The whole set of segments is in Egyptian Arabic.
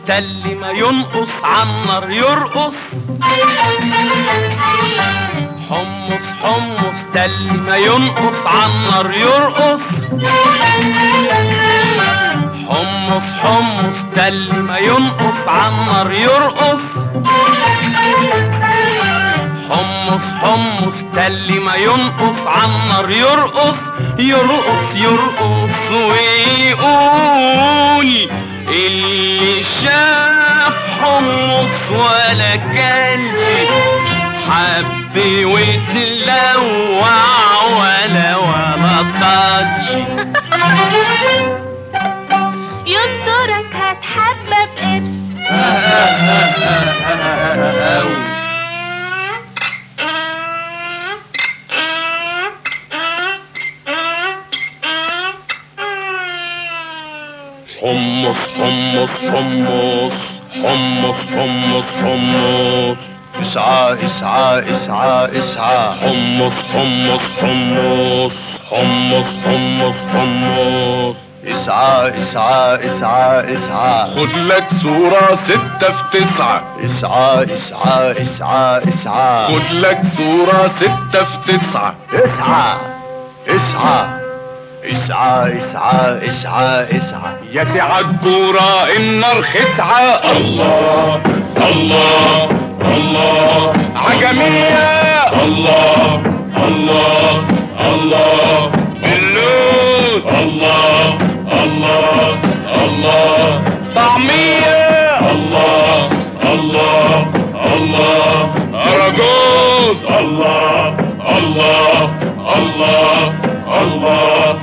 تل ما ينقص عالنار يرقص حمص حمص تل ما ينقص عالنار يرقص حمص حمص تل ما ينقص عالنار يرقص حمص حمص تل ما ينقص عالنار يرقص يرقص يرقص ويقول اللي شاف حمص ولا كلش حب وتلوع ولا ولا طاتش يسترك هتحبب قرش حمص حمص حمص حمص حمص حمص اسعى اسعى اسعى اسعى حمص حمص حمص حمص حمص حمص اسعى اسعى اسعى اسعى خد لك صورة ستة في تسعة اسعى اسعى اسعى اسعى خد لك صورة ستة في تسعة اسعى اسعى اسعى اسعى اسعى اسعى يا سعى الكورة النار خدعة الله الله الله عجمية الله الله الله اللوز الله الله الله طعمية الله الله الله أرجوز الله الله الله الله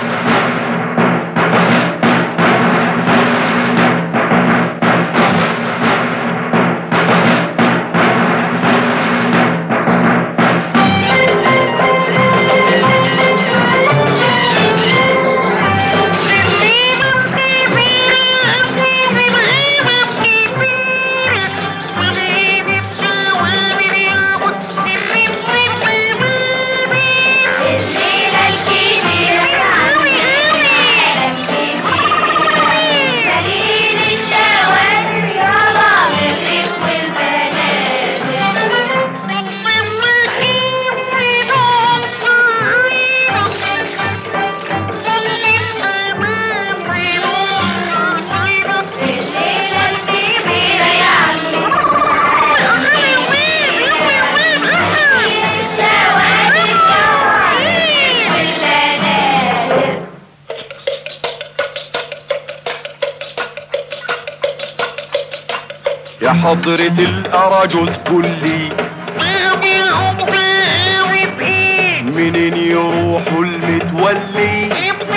الليلة الكبيرة دليل الشوارع يابا بالريح والبنات الليلة الكبيرة يا عمي يا حضرة الأرجل كلي منين يروحوا المتولي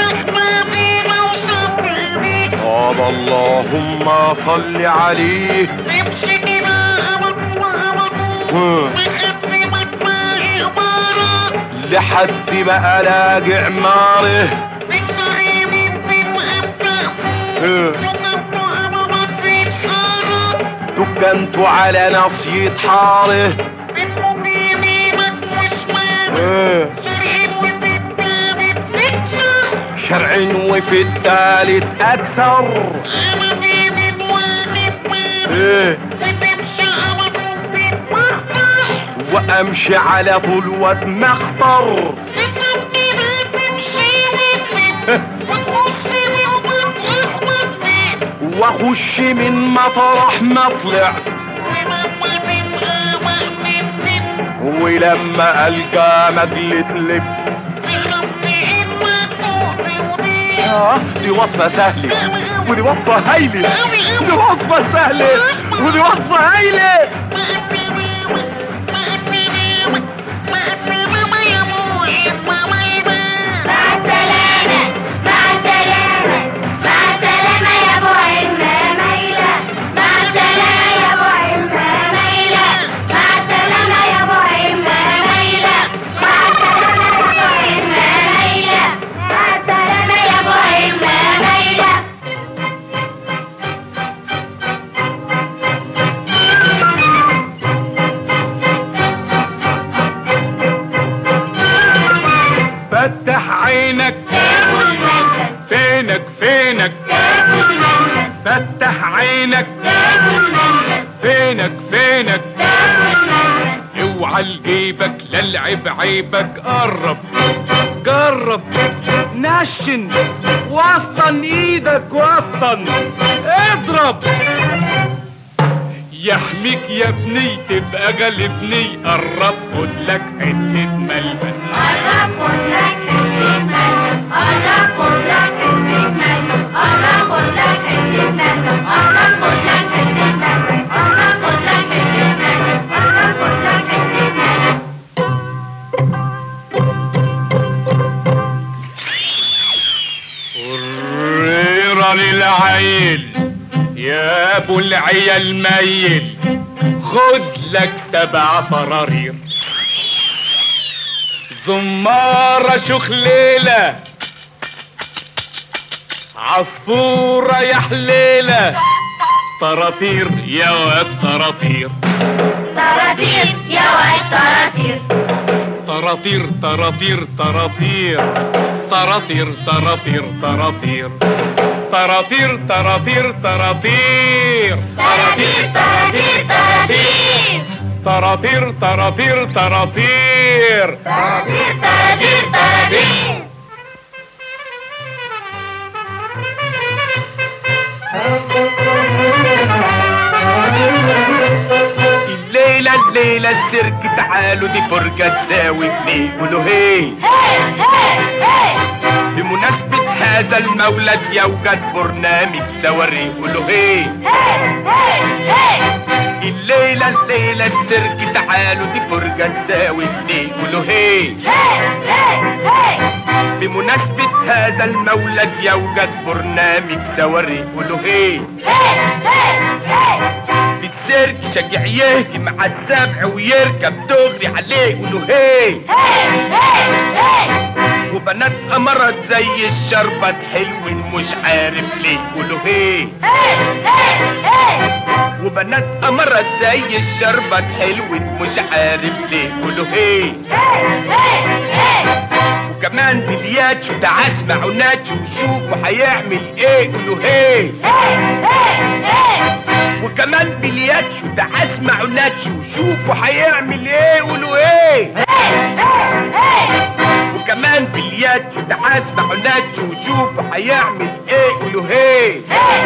طاب اللهم صل عليه ها. لحد بقى لاقي عماره ها. دكنتوا على نصية حاره ها. شرع وفي التالت اكثر ايه وامشي على طلوة مخطر واخش من مطرح ما طلعت ولما القى مجلة لب آه دي وصفة سهلة ودي وصفة هايلة دي وصفة سهلة ودي وصفة هايلة مع السلامة مع السلامة مع السلامة يا ابو عمة ميلة مع السلامة يا ابو عمة ميلة مع السلامة يا ابو عمة ميلة مع السلامة يا ابو عمة ميلة مع السلامة يا ابو عمة ميلة فتح عينك تاكل ملبس فينك فينك تاكل ملبس فتح عينك تاكل مانجا فينك فينك تاكل مانجا اوعى لجيبك للعب عيبك قرب جرب نشن وسطن ايدك وسطن اضرب يحميك يا ابني تبقى غالبني قرب خد لك حته ملبن قرب خد لك حتة مانجا قرب خد لك حتة مانجا قرب خد لك حتة مانجا قرب خد لك حتة مانجا قرب خد لك حتة مانجا قرب خد لك حتة مانجا قريرة للعيل يا ابو العيال ميل خد لك سبع فرارير زمارة شخليلة عصفورة يا حليلة طراطير يا واد طراطير طراطير يا واد طراطير طراطير طراطير طراطير طراطير طراطير طراطير طراطير طراطير طراطير طراطير طراطير طراطير طراطير طراطير طراطير طراطير طراطير طراطير الليلة الليلة السيرك تعالوا دي فرجة تساوي اتنين قولوا هي هي هي هي بمناسبة هذا المولد يوجد برنامج سواري قولوا هي هي هي هي الليلة الليلة السيرك تعالوا دي فرجة تساوي اتنين قولوا هي هي هي بمناسبة هذا المولد يوجد برنامج سواري قولوا هي في السيرك شجع يهجم مع السبع ويركب دغري عليه قولوا هي وبنات أمرت زي الشربة حلو مش عارف ليه قولوا هي وبنات أمرت زي الشربة حلو مش عارف ليه قولوا هي وكمان بلياتشو ده اسمع وناتشو وشوفوا هيعمل ايه قولوا هي وكمان بلياتشو ده اسمع وناتشو وشوفوا هيعمل ايه قولوا ايه وكمان بلياتشو ده اسمع وناتشو وشوفوا هيعمل ايه قولوا هي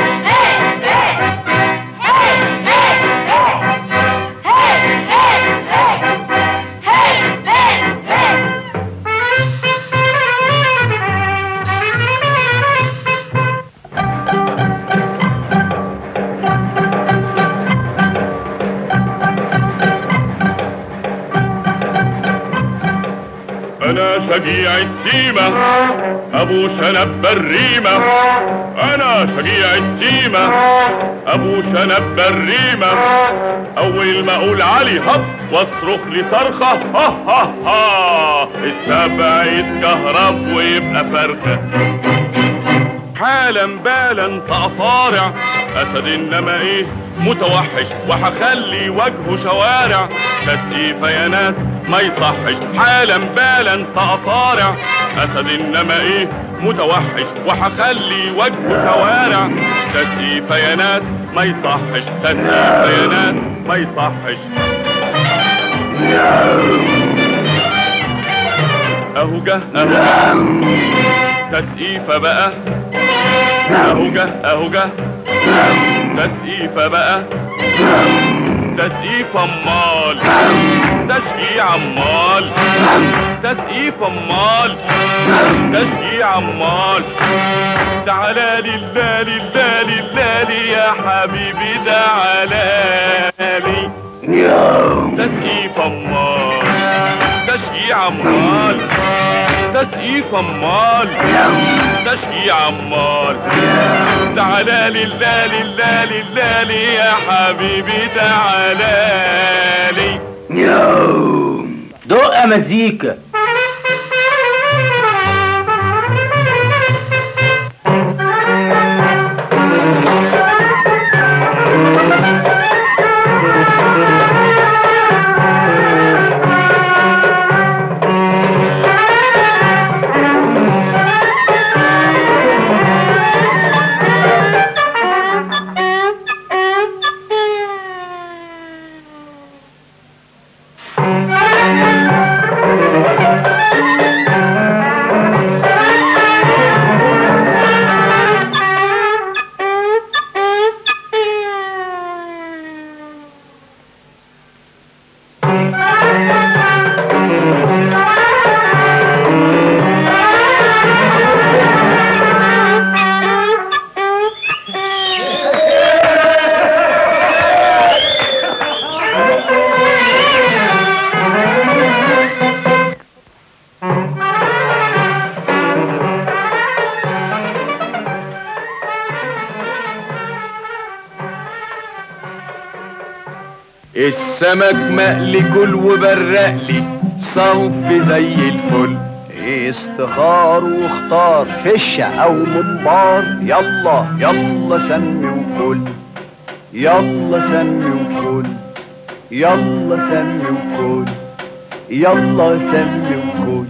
انا شجيع التيمة ابو شنب الريمة انا شجيع التيمة ابو شنب الريمة اول ما اقول علي هب واصرخ لي صرخة ها ها ها السبع يتكهرب ويبقى فرخة حالا بالا تقطارع اسد انما ايه متوحش وهخلي وجهه شوارع تسيفة يا ناس ما يصحش حالا بالا تقطارع اسد انما ايه متوحش وهخلي وجهه شوارع تسيفة يا ناس ما يصحش تسيفة يا ناس ما يصحش اهو جه اهو جه تسقيفة بقى اهو جه اهو جه تسقيفة بقى تسقيف امال تشجيع امال تسقيف امال تشجيع امال تعالى لله لله لله لي يا حبيبي تعالى لي تسقيف امال تشجيع امال تسقيف امال تشجيع امال تعالى لله لله لله لي يا حبيبي تعالى لي دق مزيكا السمك مقلي كل وبرقلي صنف زي الفل استخار واختار فشة او منبار يلا يلا سمي وكل يلا سمي وكل يلا سمي وكل يلا سمي وكل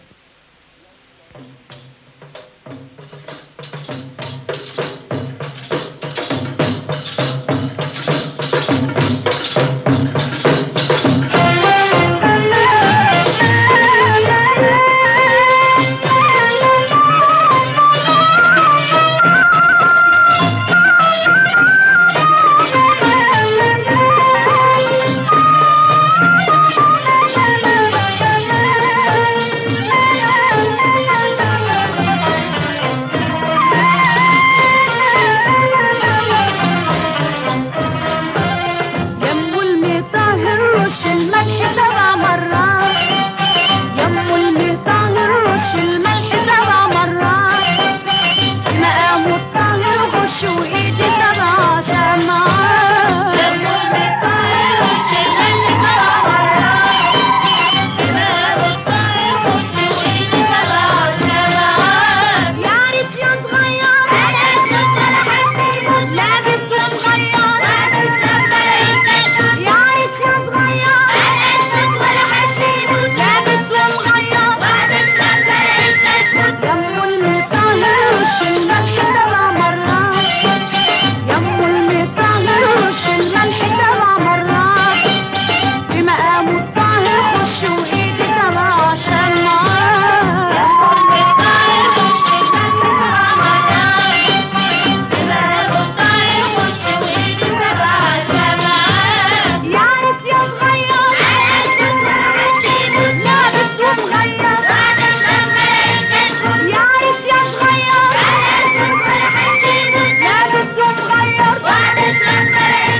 يمو المطهر رش الملح سبع مرات يمو المطهر رش الملح سبع مرات مقامه الطاهر خش وايدي سبع شمعات يمو المطهر رش الملح سبع مرات مقامه الطاهر خش وايدي سبع شمعات يا عريس يا صغير لابس ومغير يا عريس يا صغير لابس ومغير يمو المطهر رش الملح سبع مرات يمو المطهر رش الملح سبع مرات بمقامه الطاهر خش وايدي سبع شمعات يمو المطهر رش الملح سبع مرات بمقامه الطاهر خش وايدي سبع شمعات يا عريس يا صغير لابس ومغير يا عريس يا صغير لابس ومغير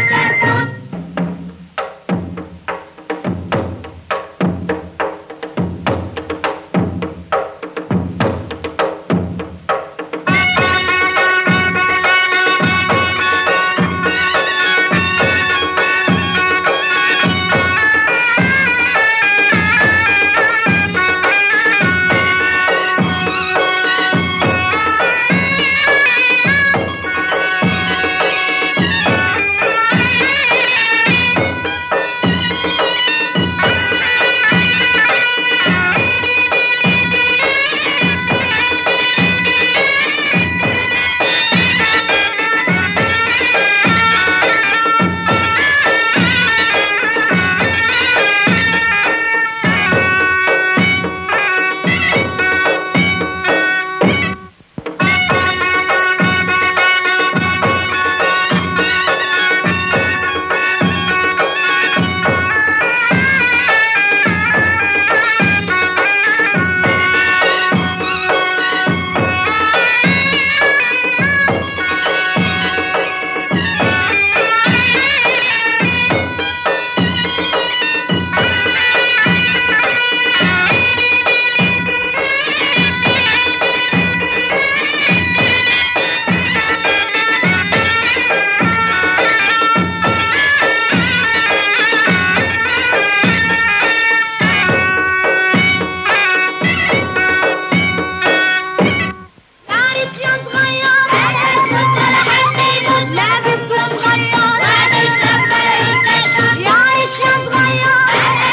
يا عريس يا صغير لابس ومغير يا عريس يا صغير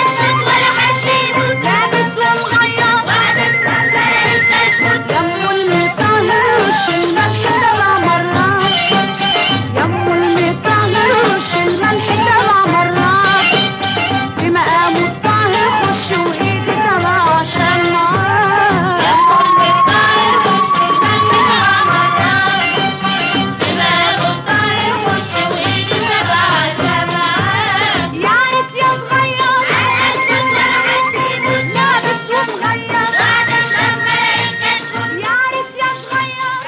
لابس ومغير يمو المطهر رش الملح سبع مرات يمو المطهر رش الملح سبع مرات بمقامه الطاهر خش وايدي سبع شمعات يمو المطهر رش الملح سبع مرات بمقامه الطاهر خش وايدي سبع شمعات يا عريس يا صغير لابس ومغير يا عريس يا صغير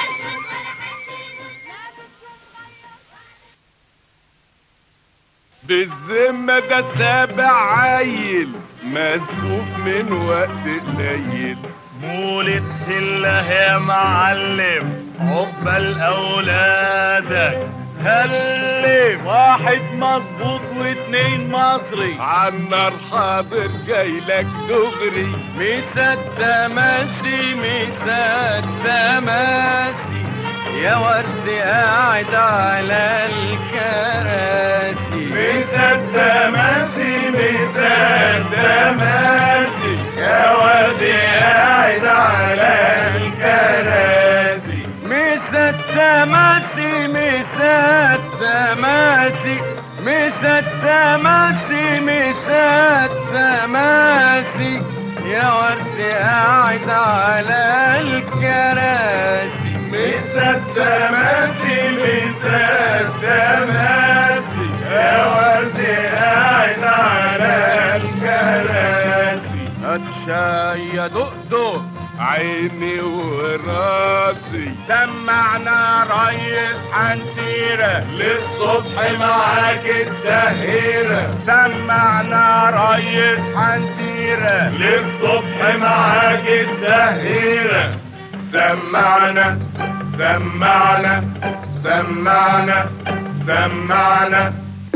بالذمة ده سابع عيل مسكوك من وقت قليل مولد شله يا معلم عقبال اولادك خلف واحد مظبوط واتنين مصري عمار حاضر جاي لك دغري مسد ماشي مسد ماشي يا ورد قاعد على الكراسي مسد ماشي مسد ماشي يا ورد قاعد على الكراسي مسد ماشي مسد ماشي مسد ماشي مسد ماشي يا ورد قاعد على الكراسي مسد ماشي مسد ماشي يا ورد قاعد على الكراسي اتشاي يا دقدق عيني وراسي سمعنا ريس حنتيرة للصبح معاك الزهيرة سمعنا ريس حنتيرة للصبح معاك الزهيرة سمعنا سمعنا سمعنا سمعنا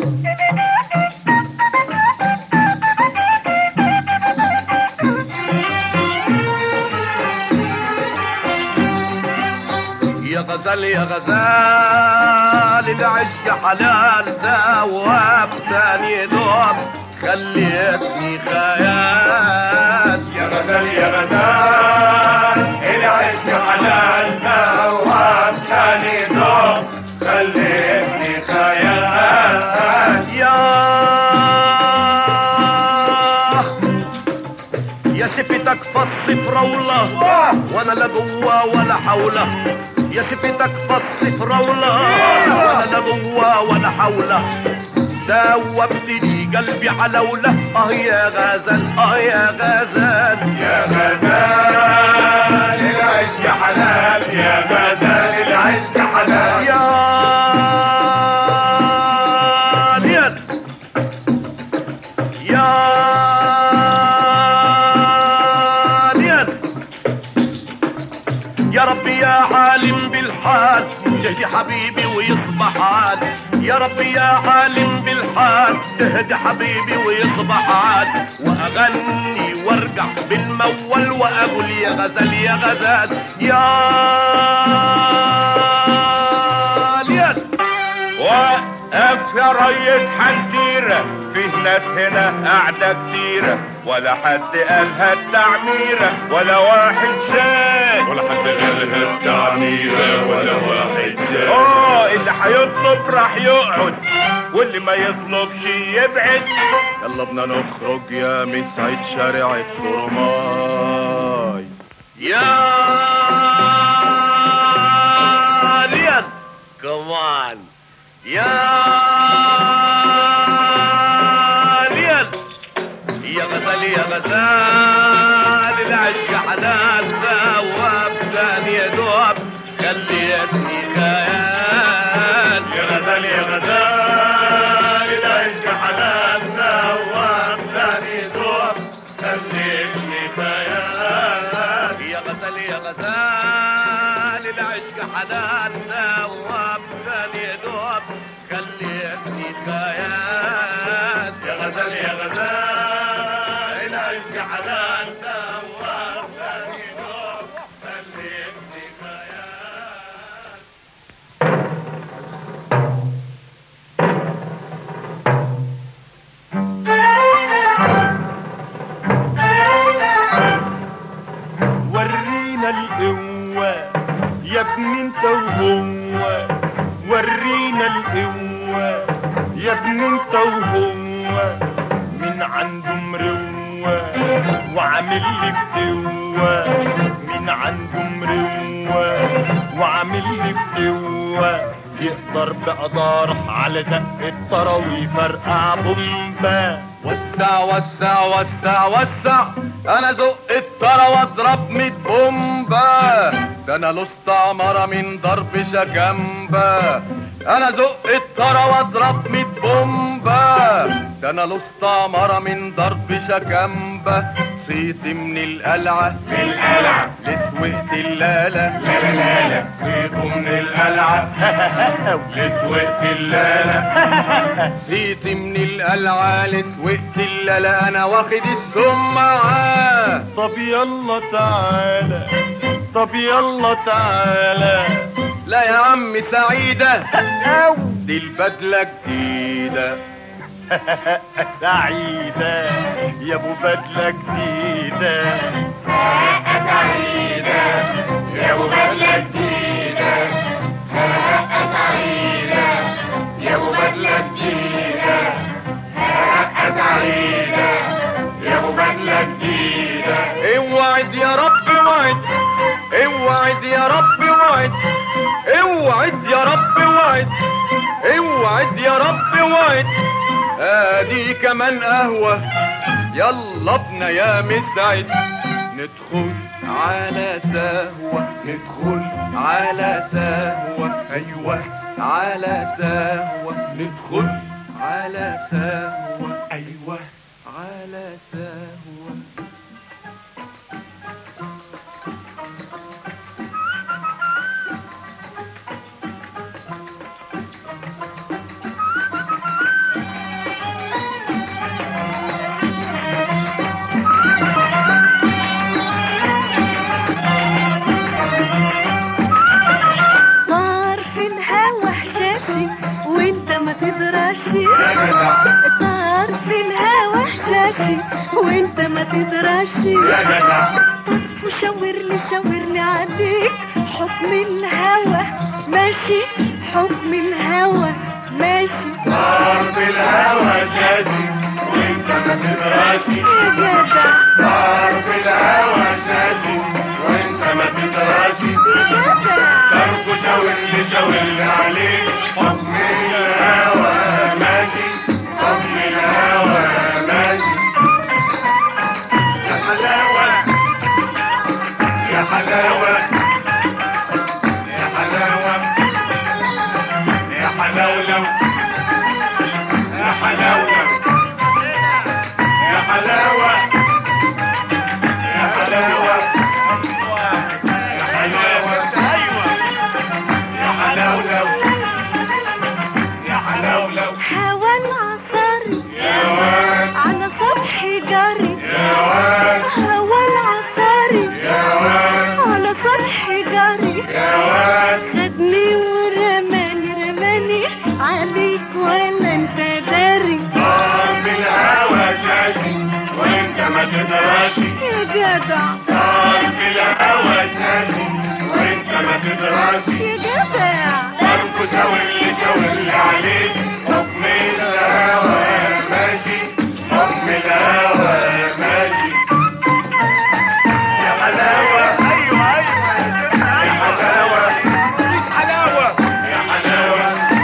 يا غزال يا غزال العشق حلال دواب تاني دوب خليتني خيال يا غزال يا غزال العشق حلال دوام تاني دوم خليتني خيال يا يا شفتك فص فراولة وانا لا جوا ولا حولة يا شفتك فص فراولة وانا لا جوا ولا حولة دوبتني قلبي علولة اه يا غزال اه يا غزال يا غزال العشق حلال يا غزال العشق حلال يا ليل يا ليل يا ربي يا عالم بالحال تهدي حبيبي ويصبح عاد يا ربي يا عالم بالحال تهدي حبيبي ويصبح عاد واغني وارجع بالمول واقول يا غزال يا غزال يا ليل وقف يا ريس حنتيرة فيه ناس هنا قاعدة كتيرة ولا حد قالها التعميرة ولا واحد شاك ولا حد قالها التعميرة ولا واحد شاك اه اللي هيطلب راح يقعد واللي ما يطلبش يبعد يلا بنا نخرج يا مسعد شارع الترماي يا ليل كمان يا ليل يا غزال يا غزال العشق حلال ثواب ثاني يا دوب خليتني خيال يا غزال يا غزال العشق حلال دوام ثاني دوب خليتني خيال يا غزال يا غزال العشق حلال ثواب ثاني دوب خليتني خيال يا غزال يا غزال العشق حلال دوام ثاني دوب خليتني خيال ورينا القوة يا ابني انت وهو ورينا القوة يا ابني انت وهو من عنده مروة وعامل لي بقوة من عنده مروة وعامل لي بقوة يقدر بقدار على زق الطرا ويفرقع بومبا وسع وسع وسع وسع انا زق الطرا واضرب ميت بومبا ده انا لست عمرة من ضرب شجنبة انا زق الطرا واضرب ميت بومبا ده انا لست عمرة من ضرب شجنبة صيت من القلعة من القلعة لسوقت اللالة لا لا لا لا صيته من القلعة العب لسوقت اللالة سيت من القلعة لسوقت الليلة انا واخد السم معاه طب يلا تعالى طب يلا تعالى لا يا عم سعيدة دي البدلة جديدة سعيدة يا ابو بدلة جديدة سعيدة يا ابو بدلة جديدة هلا سعيدة يا ابو بدلة جديدة هلا سعيدة يا ابو بدلة جديدة اوعد يا رب اوعد اوعد يا رب اوعد اوعد يا رب اوعد اوعد يا رب اوعد ادي كمان قهوة يلا ابنا يا مسعد ندخل على سهوة ندخل على سهوة ايوه على سهوة ندخل على سهوة ايوه على سهوة طار في الهوا حشاشي وانت ما تدراشي طار في الهوا حشاشي وانت ما تدراشي طرف وشاور لي شاور لي عليك حكم الهوى ماشي حكم الهوى ماشي طار في الهوى شاشي وانت ما تدراشي يا جدع طار في الهوى شاشي وانت ما تدراشي يا جدع طرف شاور لي شاور لي عليك حكم الهوى ماشي حكم الهوى ماشي يا حلاوة يا حلاوة يا حلاوة يا حلاولو يا حلاولو يا حلاوة يا حلاوة يا حلاوة أيوة يا حلاولو يا حلاولو هوا العصاري يا واد على سطح جري يا واد هوا العصاري يا واد على سطح جري يا واد خدني ورماني رماني عليك ولا انت داري طار بالهوى شاشي وانت ما تدراشي يا جدع طار بالهوى شاشي وانت ما تدراشي يا جدع طرف شاور لي شاور لي عليك حكم الهوى ماشي حكم الهوى ماشي يا حلاوة ايوه ايوه يا حلاوة حلاوة يا حلاوة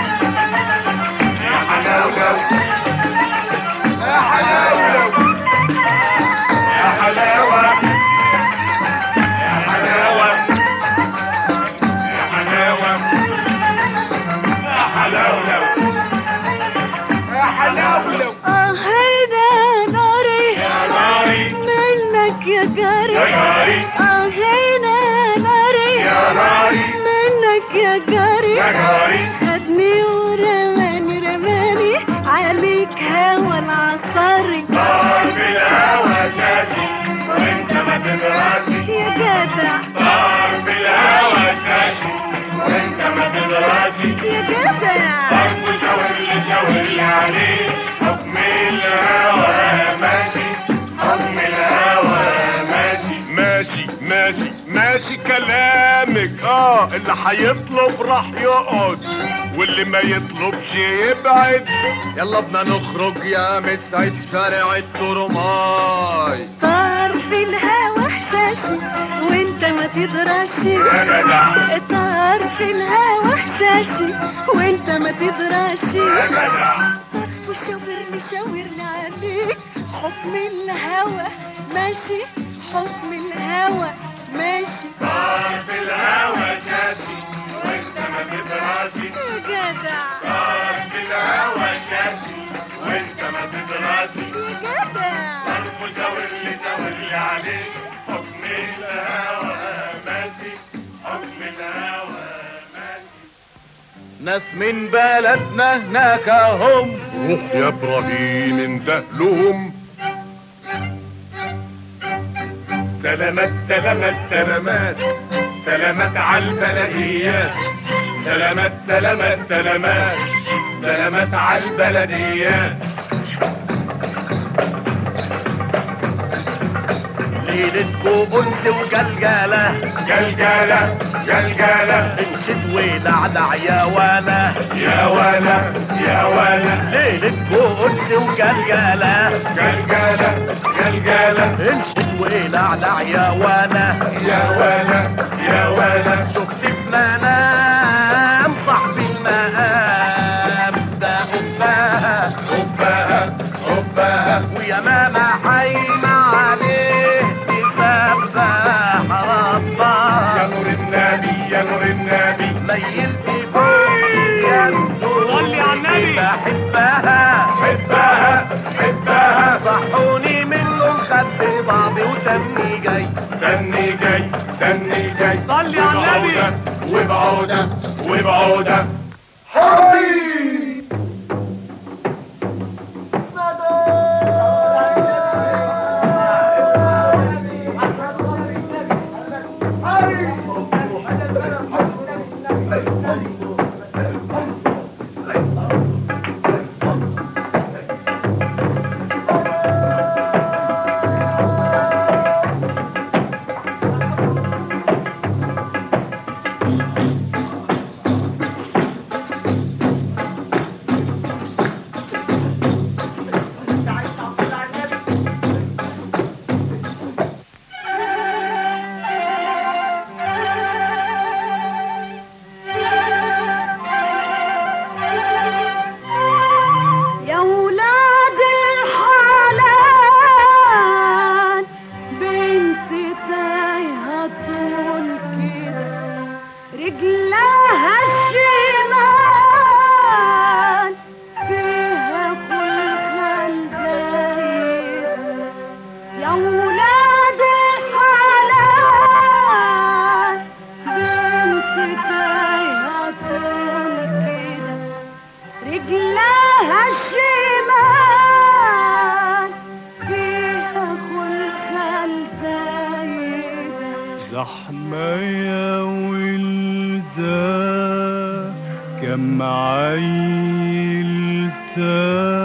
يا حلاوة يا حلاوة يا حلاوة يا حلاوة يا حلاوة يا حلاولو يا حلاولو اه هيدا ناري يا ناري منك يا جاري يا جاري اه هيدا ناري يا ناري منك يا جاري يا جاري خدني ورماني رماني عليك هوا العصاري طار بالهوى شاشي وانت ما تدراشي يا جدع طار بالهوى شاشي وانت ما تدراشي يا جدع طرف شاور لي شاور لي عليه حكم الهوى ماشي حكم الهوى ماشي ماشي ماشي ماشي كلامك اه اللي هيطلب راح يقعد واللي ما يطلبش يبعد يلا بدنا نخرج يا مسعد شارع الترماي طار في الهوا حشاشي وانت ما تدراشي يا جدع طار في الهوا حشاشي وانت ما تدراشي يا جدع طرف وشاور لي شاور لي عليك حكم الهوى ماشي حكم الهوى ماشي طار في الهوى شاشي وانت ما تدراشي يا جدع طار في الهوى شاشي وانت ما تدراشي يا جدع طرف شاور لي شاور لي عليه حكم الهوى ماشي حكم الهوى ماشي ناس من بلدنا هناك هم روح يا ابراهيم انده لهم سلامات سلامات سلامات سلامات على البلديات سلامات سلامات سلامات سلامات على البلديات ليلتكو انس وجلجله جلجالة جلجالة انشد ولعلع يا ولا يا ولا يا ولا ليلتكو انس وجلجله جلجالة جلجالة انشد ولعلع يا ولا يا ولا يا ولا شفت في منام صاحبي المقام ده قبها حبها حبها ويا ماما حايمة عليه تسبح يا ربها نور النبي يا نور النبي ميل بفوق صلي على النبي. بحبها حبها حبها صحوني منهم خدت بعضي وتمي جاي تني جاي تني جاي صلي على النبي. وبعودة وبعودة يا ولاد الحلال بنت تايهة طول كده رجلها الشمال فيها خلخال زايد يا ولاد الحلال بنت تايهة طول كده رجلها الشمال فيها خلخال زايدة زحمة يا ولدا كم عيلتا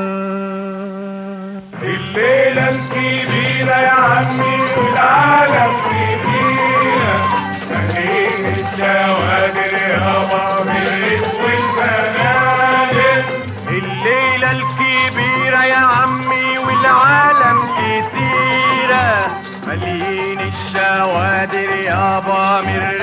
الليلة الكبيرة يا عمي والعالم كبيرة خليك الشوادر يا بابي والبنادق الليلة الكبيرة يا عمي والعالم كتيرة مليين الشوادر يابا من